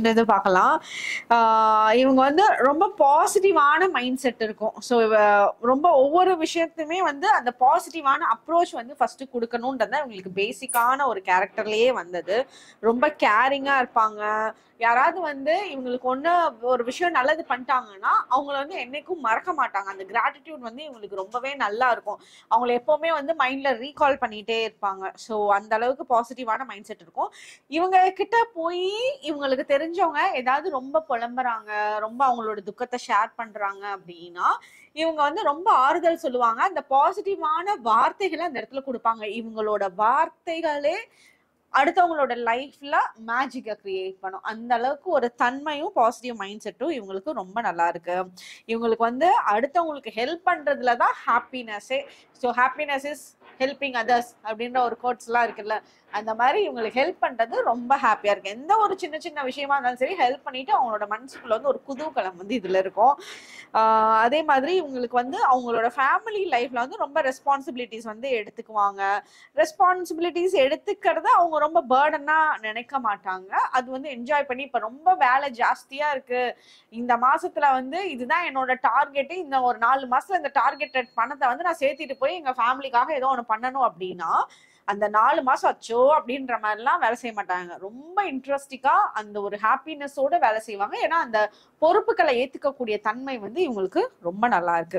அப்படின்றது பார்க்கலாம் ஆஹ் இவங்க வந்து ரொம்ப பாசிட்டிவான மைண்ட் செட் இருக்கும் ஸோ ரொம்ப ஒவ்வொரு விஷயத்துமே வந்து அந்த பாசிட்டிவான அப்ரோச் வந்து ஃபர்ஸ்ட் கொடுக்கணுன்றது இவங்களுக்கு பேசிக்கான ஒரு கேரக்டர்லயே வந்தது ரொம்ப கேரிங்கா இருப்பாங்க யாராவது வந்து இவங்களுக்கு ஒண்ணு ஒரு விஷயம் நல்லது பண்ணிட்டாங்கன்னா அவங்கள வந்து என்னைக்கும் மறக்க மாட்டாங்க அந்த கிராட்டிடியூட் வந்து இவங்களுக்கு ரொம்பவே நல்லா இருக்கும் அவங்கள எப்பவுமே வந்து மைண்ட்ல ரீகால் பண்ணிட்டே இருப்பாங்க ஸோ அந்த அளவுக்கு பாசிட்டிவான மைண்ட் செட் இருக்கும் இவங்க கிட்ட போய் இவங்களுக்கு தெரிஞ்சவங்க ஏதாவது ரொம்ப புலம்புறாங்க ரொம்ப அவங்களோட துக்கத்தை ஷேர் பண்றாங்க அப்படின்னா இவங்க வந்து ரொம்ப ஆறுதல் சொல்லுவாங்க அந்த பாசிட்டிவான வார்த்தைகளை அந்த இடத்துல கொடுப்பாங்க இவங்களோட வார்த்தைகளே அடுத்தவங்களோட லைஃப்ல மேஜிக்கை கிரியேட் பண்ணும் அந்த அளவுக்கு ஒரு தன்மையும் பாசிட்டிவ் மைண்ட் செட்டும் இவங்களுக்கு ரொம்ப நல்லா இருக்கு இவங்களுக்கு வந்து அடுத்தவங்களுக்கு ஹெல்ப் பண்றதுல தான் ஹாப்பினஸ்ஸே so happiness is helping others அப்படின்ற ஒரு கோட்ஸ் எல்லாம் இருக்குல்ல அந்த மாதிரி இவங்களுக்கு ஹெல்ப் பண்றது ரொம்ப ஹாப்பியா இருக்கு எந்த ஒரு சின்ன சின்ன விஷயமா இருந்தாலும் சரி ஹெல்ப் பண்ணிட்டு அவங்களோட மனசுக்குள்ள வந்து ஒரு குதூகலம் வந்து இதுல இருக்கும் ஆஹ் அதே மாதிரி இவங்களுக்கு வந்து அவங்களோட ஃபேமிலி லைஃப்ல வந்து ரொம்ப ரெஸ்பான்சிபிலிட்டிஸ் வந்து எடுத்துக்குவாங்க ரெஸ்பான்சிபிலிட்டிஸ் எடுத்துக்கிறத அவங்க ரொம்ப பேர்டனா நினைக்க மாட்டாங்க அது வந்து என்ஜாய் பண்ணி இப்ப ரொம்ப வேலை ஜாஸ்தியா இருக்கு இந்த மாசத்துல வந்து இதுதான் என்னோட டார்கெட் இந்த ஒரு நாலு மாசத்துல இந்த டார்கெட்டட் பணத்தை வந்து நான் சேர்த்திட்டு போய் எங்க ஃபேமிலிக்காக ஏதோ ஒன்று பண்ணணும் அப்படின்னா அந்த நாலு மாசம் அச்சோ அப்படின்ற மாதிரிலாம் வேலை செய்ய மாட்டாங்க ரொம்ப இன்ட்ரெஸ்டிங்கா அந்த ஒரு ஹாப்பினஸோட வேலை செய்வாங்க ஏன்னா அந்த பொறுப்புகளை ஏத்துக்கக்கூடிய தன்மை வந்து இவங்களுக்கு ரொம்ப நல்லா இருக்கு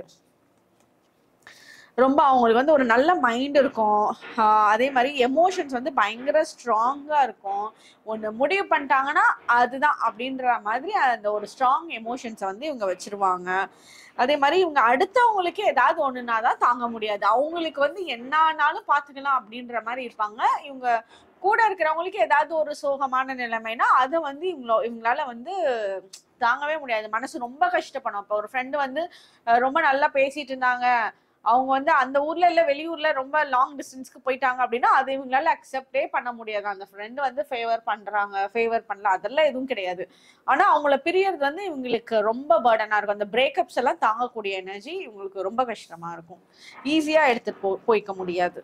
ரொம்ப அவங்களுக்கு வந்து ஒரு நல்ல மைண்ட் இருக்கும் ஆஹ் அதே மாதிரி எமோஷன்ஸ் வந்து பயங்கர ஸ்ட்ராங்கா இருக்கும் ஒன்று முடிவு பண்ணிட்டாங்கன்னா அதுதான் அப்படின்ற மாதிரி அந்த ஒரு ஸ்ட்ராங் எமோஷன்ஸை வந்து இவங்க வச்சிருவாங்க அதே மாதிரி இவங்க அடுத்தவங்களுக்கு ஏதாவது ஒண்ணுனா தான் தாங்க முடியாது அவங்களுக்கு வந்து என்னானாலும் பாத்துக்கலாம் அப்படின்ற மாதிரி இருப்பாங்க இவங்க கூட இருக்கிறவங்களுக்கு ஏதாவது ஒரு சோகமான நிலைமைனா அதை வந்து இவங்களோ இவங்களால வந்து தாங்கவே முடியாது மனசு ரொம்ப கஷ்டப்படும் இப்போ ஒரு ஃப்ரெண்டு வந்து அஹ், ரொம்ப நல்லா பேசிட்டு இருந்தாங்க அவங்க வந்து அந்த ஊர்ல இல்ல வெளியூர்ல ரொம்ப லாங் டிஸ்டன்ஸ்க்கு போயிட்டாங்க அப்படின்னா அது இவங்களால அக்செப்டே பண்ண முடியாது அந்த ஃப்ரெண்டு வந்து ஃபேவர் பண்றாங்க ஃபேவர் பண்ணல அதெல்லாம் எதுவும் கிடையாது ஆனா அவங்கள பிரியறது வந்து இவங்களுக்கு ரொம்ப பேர்டனா இருக்கும் அந்த பிரேக்கப்ஸ் எல்லாம் தாங்கக்கூடிய எனர்ஜி இவங்களுக்கு ரொம்ப கஷ்டமா இருக்கும் ஈஸியா எடுத்துட்டு போ போய்க்க முடியாது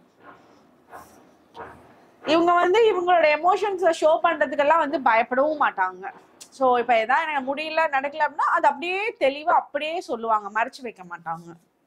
இவங்க வந்து இவங்களோட எமோஷன்ஸை ஷோ பண்றதுக்கெல்லாம் வந்து பயப்படவும் மாட்டாங்க ஸோ இப்போ எதாவது எனக்கு முடியல நடக்கல அப்படின்னா அது அப்படியே தெளிவா அப்படியே சொல்லுவாங்க மறைச்சு வைக்க மாட்டாங்க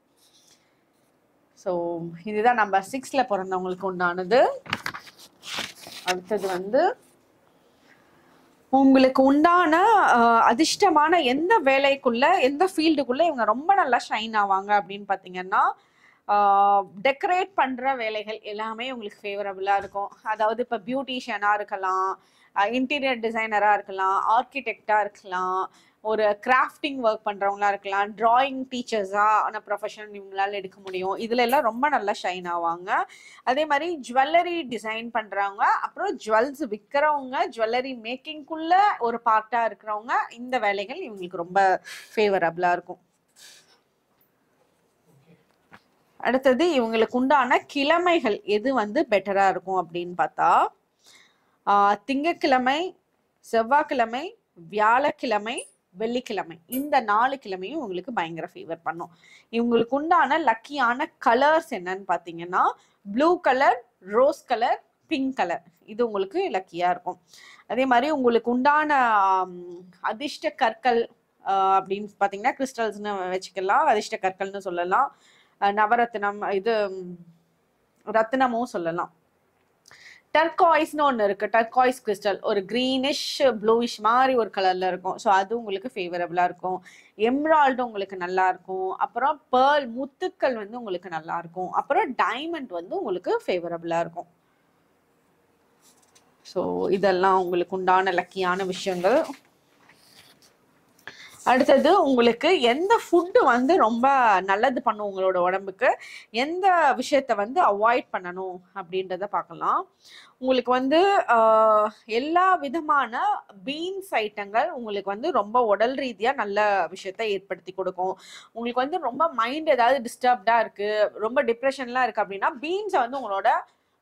ஸோ இதுதான் நம்ம சிக்ஸ்ல பிறந்தவங்களுக்கு உண்டானது அடுத்தது வந்து உங்களுக்கு உண்டான அஹ், அதிர்ஷ்டமான எந்த வேலைக்குள்ள எந்த ஃபீல்டுக்குள்ள இவங்க ரொம்ப நல்லா ஷைன் ஆவாங்க அப்படின்னு பார்த்தீங்கன்னா டெக்கரேட் பண்ற வேலைகள் எல்லாமே உங்களுக்கு ஃபேவரபுளா இருக்கும் அதாவது இப்போ பியூட்டிஷியனா இருக்கலாம் இன்டீரியர் டிசைனரா இருக்கலாம் ஆர்கிடெக்டா இருக்கலாம் ஒரு கிராஃப்டிங் ஒர்க் பண்றவங்களா இருக்கலாம் டிராயிங் டீச்சர்ஸான ப்ரொஃபஷன் இவங்களால எடுக்க முடியும் இதுல எல்லாம் ரொம்ப நல்லா ஷைன் ஆவாங்க அதே மாதிரி ஜுவல்லரி டிசைன் பண்றவங்க அப்புறம் ஜுவல்ஸ் விற்கிறவங்க ஜுவல்லரி மேக்கிங்குள்ள ஒரு பார்ட்டா இருக்கிறவங்க இந்த வேலைகள் இவங்களுக்கு ரொம்ப ஃபேவரபிளா இருக்கும் அடுத்தது இவங்களுக்கு உண்டான கிழமைகள் எது வந்து பெட்டரா இருக்கும் அப்படின்னு பார்த்தா ஆஹ் திங்கட்கிழமை செவ்வாய்க்கிழமை வியாழக்கிழமை வெள்ளிக்கிழமை இந்த நாலு கிழமையும் உங்களுக்கு பயங்கர ஃபேவர் பண்ணும் இவங்களுக்கு உண்டான லக்கியான கலர்ஸ் என்னன்னு பார்த்தீங்கன்னா blue colour rose colour pink colour இது உங்களுக்கு லக்கியா இருக்கும் அதே மாதிரி உங்களுக்கு உண்டான ஆம், அதிர்ஷ்ட கற்கள் ஆஹ் அப்படின்னு பார்த்தீங்கன்னா கிறிஸ்டல்ஸ்னு வச்சுக்கலாம் அதிர்ஷ்ட கற்கள்னு சொல்லலாம் அஹ் நவரத்தினம் இது ம், ரத்தினமும் சொல்லலாம் டர்காய்ஸ்னு ஒன்று இருக்கு டர்காய்ஸ் கிறிஸ்டல் ஒரு க்ரீனிஷ் ப்ளூயிஷ் மாதிரி ஒரு கலர்ல இருக்கும் ஸோ அது உங்களுக்கு ஃபேவரபிளா இருக்கும் எம்ராய்டு உங்களுக்கு நல்லா இருக்கும் அப்புறம் பேர்ல் முத்துக்கள் வந்து உங்களுக்கு நல்லா இருக்கும் அப்புறம் டைமண்ட் வந்து உங்களுக்கு ஃபேவரபிளா இருக்கும் ஸோ இதெல்லாம் உங்களுக்கு உண்டான லக்கியான விஷயங்கள் அடுத்தது உங்களுக்கு எந்த ஃபுட்டு வந்து ரொம்ப நல்லது பண்ணும் உங்களோட உடம்புக்கு எந்த விஷயத்த வந்து அவாய்ட் பண்ணணும் அப்படின்றத பார்க்கலாம் உங்களுக்கு வந்து ஆஹ், எல்லா விதமான பீன்ஸ் ஐட்டங்கள் உங்களுக்கு வந்து ரொம்ப உடல் ரீதியா நல்ல விஷயத்த ஏற்படுத்தி கொடுக்கும் உங்களுக்கு வந்து ரொம்ப மைண்ட் ஏதாவது டிஸ்டர்ப்டா இருக்கு ரொம்ப டிப்ரெஷன்லாம் இருக்கு அப்படின்னா பீன்ஸை வந்து உங்களோட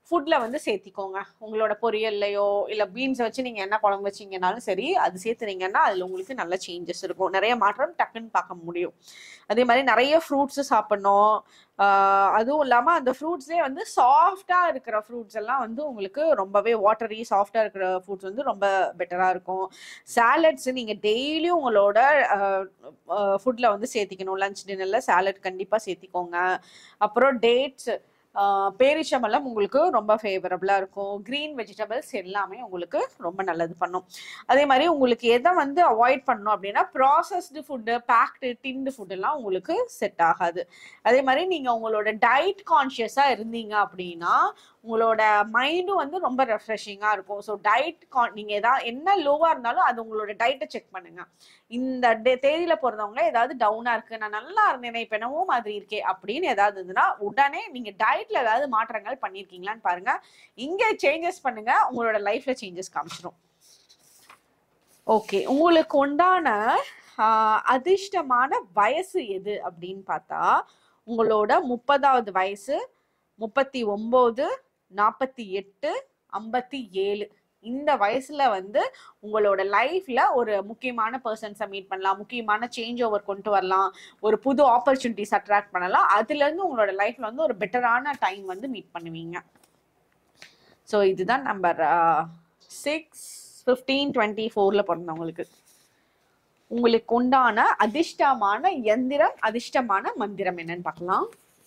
ஃபுட்ல வந்து சேர்த்திக்கோங்க உங்களோட பொரியல்லையோ இல்ல பீன்ஸ் வச்சு நீங்க என்ன குழம்பு வச்சீங்கனாலும் சரி அது சேர்த்துனீங்கன்னா அதுல உங்களுக்கு நல்ல சேஞ்சஸ் இருக்கும் நிறைய மாற்றம் டக்குன்னு பார்க்க முடியும் அதே மாதிரி நிறைய ஃப்ரூட்ஸ் சாப்பிடணும் ஆஹ் அதுவும் இல்லாம அந்த ஃப்ரூட்ஸ்லேயே வந்து சாஃப்டா இருக்கிற ஃப்ரூட்ஸ் எல்லாம் வந்து உங்களுக்கு ரொம்பவே வாட்டரி சாஃப்டா இருக்கிற ஃப்ரூட்ஸ் வந்து ரொம்ப பெட்டரா இருக்கும் சாலட்ஸ் நீங்க டெய்லியும் உங்களோட ஃபுட்ல வந்து சேர்த்திக்கணும் லஞ்ச் டின்னர்ல சாலட் கண்டிப்பா சேர்த்திக்கோங்க அப்புறம் டேட்ஸ் பேரிச்சம்பழம் உங்களுக்கு ரொம்ப ஃபேவரபுளாக இருக்கும் க்ரீன் வெஜிடபிள்ஸ் எல்லாமே உங்களுக்கு ரொம்ப நல்லது பண்ணும் அதே மாதிரி உங்களுக்கு எதை வந்து அவாய்ட் பண்ணணும் அப்படின்னா ப்ராசஸ்டு ஃபுட்டு பேக்டு டின்டு ஃபுட்டெல்லாம் உங்களுக்கு செட் ஆகாது அதே மாதிரி நீங்கள் உங்களோட டயட் கான்ஷியஸாக இருந்தீங்க அப்படின்னா உங்களோட மைண்டும் வந்து ரொம்ப ரெஃப்ரெஷிங்காக இருக்கும் ஸோ டயட் கான் நீங்கள் எதாவது என்ன லோவாக இருந்தாலும் அது உங்களோட டயட்டை செக் பண்ணுங்க இந்த டே தேதியில் பிறந்தவங்க ஏதாவது டவுனாக இருக்கு நான் நல்லா இருந்தேனே இப்போ என்னவோ மாதிரி இருக்கே அப்படின்னு ஏதாவது இருந்ததுன்னா உடனே நீங்கள் டயட்ல ஏதாவது மாற்றங்கள் பண்ணியிருக்கீங்களான்னு பாருங்க இங்கே சேஞ்சஸ் பண்ணுங்க உங்களோட லைஃப்ல சேஞ்சஸ் காமிச்சிடும் ஓகே உங்களுக்கு உண்டான ஆஹ், அதிர்ஷ்டமான வயசு எது அப்படின்னு பார்த்தா உங்களோட முப்பதாவது வயசு முப்பத்தி ஒன்பது நாற்பத்தி எட்டு ஐம்பத்தி ஏழு இந்த வயசுல வந்து உங்களோட லைஃப்ல ஒரு முக்கியமான பர்சன்ஸை மீட் பண்ணலாம் முக்கியமான சேஞ்ச் ஓவர் கொண்டு வரலாம் ஒரு புது ஆப்பர்ச்சுனிட்டிஸ் அட்ராக்ட் பண்ணலாம் அதுல இருந்து உங்களோட லைஃப்ல வந்து ஒரு பெட்டரான டைம் வந்து மீட் பண்ணுவீங்க ஸோ இதுதான் நம்பர் சிக்ஸ் ஃபிஃப்டீன் டுவெண்ட்டி ஃபோர்ல பிறந்தவங்களுக்கு உங்களுக்கு உண்டான அதிர்ஷ்டமான எந்திரம் அதிர்ஷ்டமான மந்திரம் என்னன்னு பார்க்கலாம்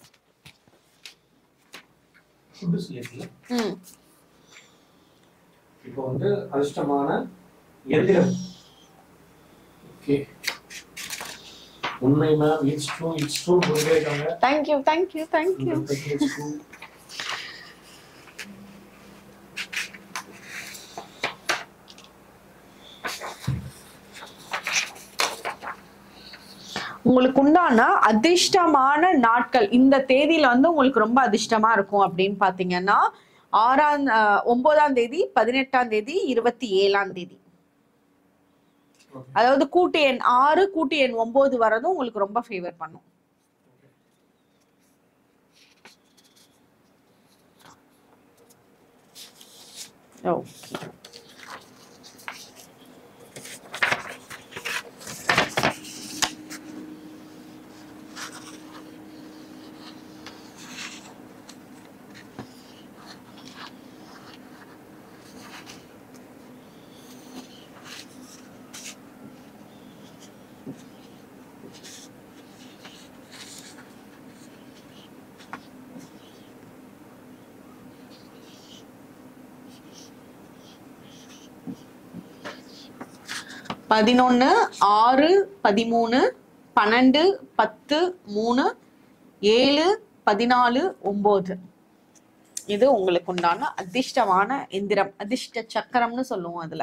ஃபுட்டு சொல்லியிருக்கல ம் இப்போ வந்து அதிர்ஷ்டமான எந்திரம் ஓகே உண்மை ma'am it's true it's true போயிட்டே இருக்காங்க thank you thank you thank you it's true உங்களுக்கு உண்டான அதிர்ஷ்டமான நாட்கள் இந்த தேதியில வந்து உங்களுக்கு ரொம்ப அதிர்ஷ்டமா இருக்கும் அப்படின்னு பாத்தீங்கன்னா ஆறாம் அஹ், ஒன்பதாம் தேதி பதினெட்டாம் தேதி இருபத்தி ஏழாம் தேதி ஓகே அதாவது கூட்டு எண் ஆறு கூட்டு எண் ஒன்பது வரதும் உங்களுக்கு ரொம்ப ஃபேவர் பண்ணும் ஓகே பதினொன்னு ஆறு பதிமூணு பன்னெண்டு பத்து மூணு ஏழு பதினாலு ஒன்பது இது உங்களுக்கு உண்டான அதிர்ஷ்டமான எந்திரம் அதிர்ஷ்ட சக்கரம்னு சொல்லுவோம் அதுல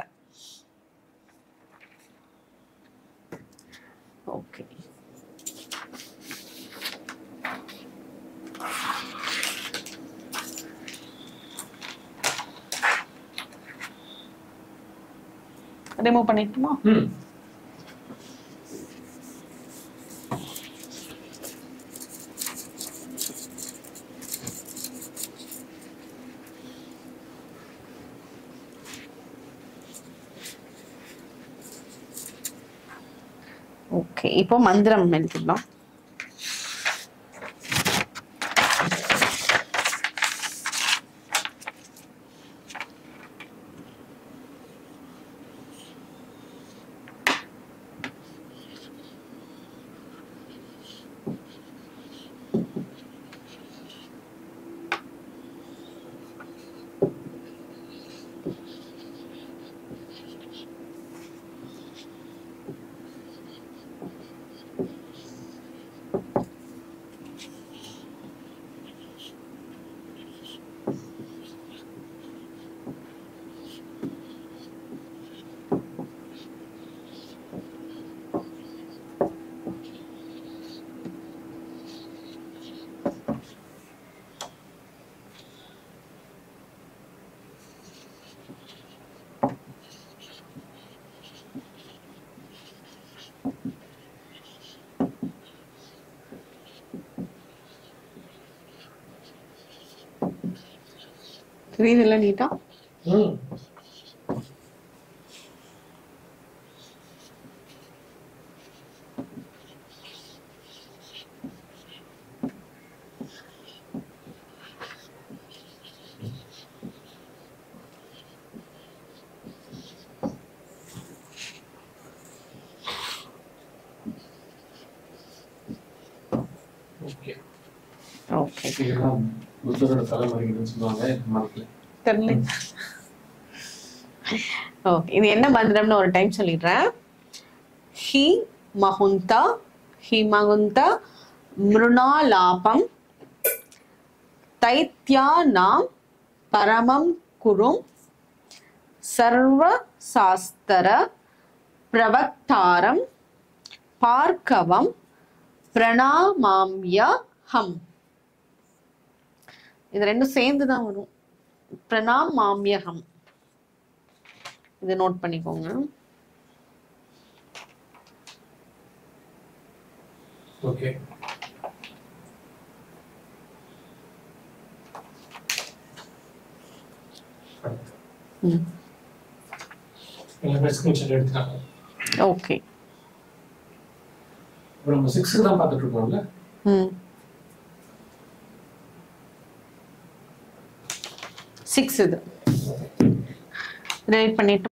ஓகே ரிமூவ் பண்ணிட்டுமா ம் ஓகே இப்போ மந்திரம் எழுதிடலாம் தெரியுதுல்ல நீட்டா ம் ஓகே ஓகே இதெல்லாம் புத்தரோட தலைமுறைகள்னு சொல்லுவாங்க மறக்கல தெரியல ஓகே இது என்ன மந்திரம்னு ஒரு டைம் சொல்லிடுறேன் ஹி மகுந்தா ஹி மகுந்த மிருணாலாபம் தைத்யானாம் பரமம் குரும் சர்வ சாஸ்திர பிரவக்தாரம் பார்க்கவம் பிரணாமாம்யஹம் இது ரெண்டும் சேர்ந்து தான் வரும் பிரணாமாம்யகம் இதை நோட் பண்ணிக்கோங்க ஓகே ம் எல்லாமே ஸ்கிரீன்ஷாட் எடுத்துட்டாங்க ஓகே இப்போ நம்ம சிக்ஸுக்கு தான் பார்த்துட்டு இருக்கோம்ல ம் சிக்ஸ் இது ரைட் பண்ணிட்டு